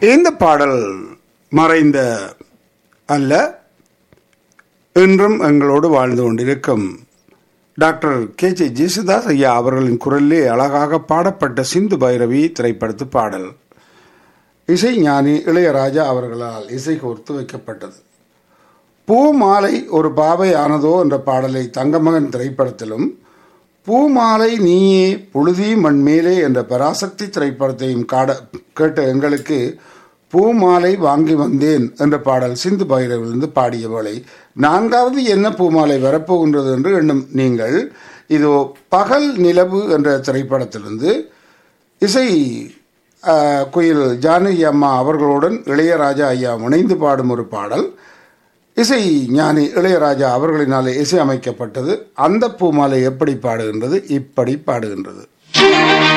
இந்த பாடல் மறைந்த அல்ல இன்றும் எங்களோடு வாழ்ந்து கொண்டிருக்கும் டாக்டர் கே ஜே ஜேசுதாஸ் ஐயா அவர்களின் குரலிலே அழகாக பாடப்பட்ட சிந்து பைரவி திரைப்படத்து பாடல் இசை ஞானி இளையராஜா அவர்களால் இசை கோர்த்து வைக்கப்பட்டது பூ மாலை ஒரு பாவை ஆனதோ என்ற பாடலை தங்கமகன் திரைப்படத்திலும் பூ மாலை நீயே புழுதி மண்மேலே என்ற பராசக்தி திரைப்படத்தையும் காட கேட்ட எங்களுக்கு பூ மாலை வாங்கி வந்தேன் என்ற பாடல் சிந்து பைரவிலிருந்து பாடியவளை நான்காவது என்ன பூமாலை வரப்போகின்றது என்று எண்ணும் நீங்கள் இதோ பகல் நிலவு என்ற திரைப்படத்திலிருந்து இசை ஆஹ், குயில் ஜானகி அம்மா அவர்களுடன் இளையராஜா ஐயா இணைந்து பாடும் ஒரு பாடல் இசை ஞானி இளையராஜா அவர்களினாலே இசை அமைக்கப்பட்டது அந்த பூமாலை எப்படி பாடுகின்றது இப்படி பாடுகின்றது